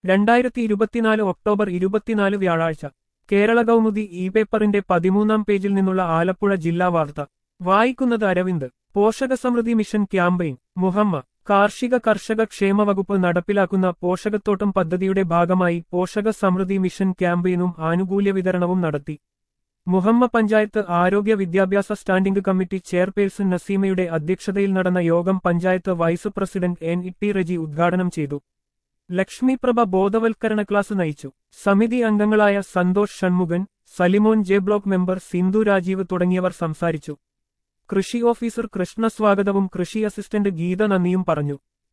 രണ്ടായിരത്തി ഇരുപത്തിനാല് ഒക്ടോബർ ഇരുപത്തിനാല് വ്യാഴാഴ്ച കേരള കൗമുദി ഇ പേപ്പറിന്റെ പതിമൂന്നാം പേജിൽ നിന്നുള്ള ആലപ്പുഴ ജില്ലാ വാർത്ത വായിക്കുന്നത് അരവിന്ദ് പോഷകസമൃദ്ധി മിഷൻ ക്യാമ്പയിൻ മുഹമ്മ കാർഷിക കർഷക ക്ഷേമ വകുപ്പ് നടപ്പിലാക്കുന്ന പോഷകത്തോട്ടം പദ്ധതിയുടെ ഭാഗമായി പോഷക സമൃദ്ധി മിഷൻ ക്യാമ്പയിനും ആനുകൂല്യ വിതരണവും നടത്തി മുഹമ്മ പഞ്ചായത്ത് ആരോഗ്യ വിദ്യാഭ്യാസ സ്റ്റാൻഡിംഗ് കമ്മിറ്റി ചെയർപേഴ്സൺ നസീമയുടെ അധ്യക്ഷതയിൽ നടന്ന യോഗം panchayat vice president N E T Reji ഉദ്ഘാടനം ചെയ്തു ലക്ഷ്മിപ്രഭ ബോധവൽക്കരണ ക്ലാസ് നയിച്ചു സമിതി അംഗങ്ങളായ Santhosh Shanmukhan Salimon J block member Sindhu Rajeev തുടങ്ങിയവർ സംസാരിച്ചു കൃഷി ഓഫീസർ കൃഷ്ണ സ്വാഗതവും കൃഷി അസിസ്റ്റന്റ് ഗീത നന്ദിയും പറഞ്ഞു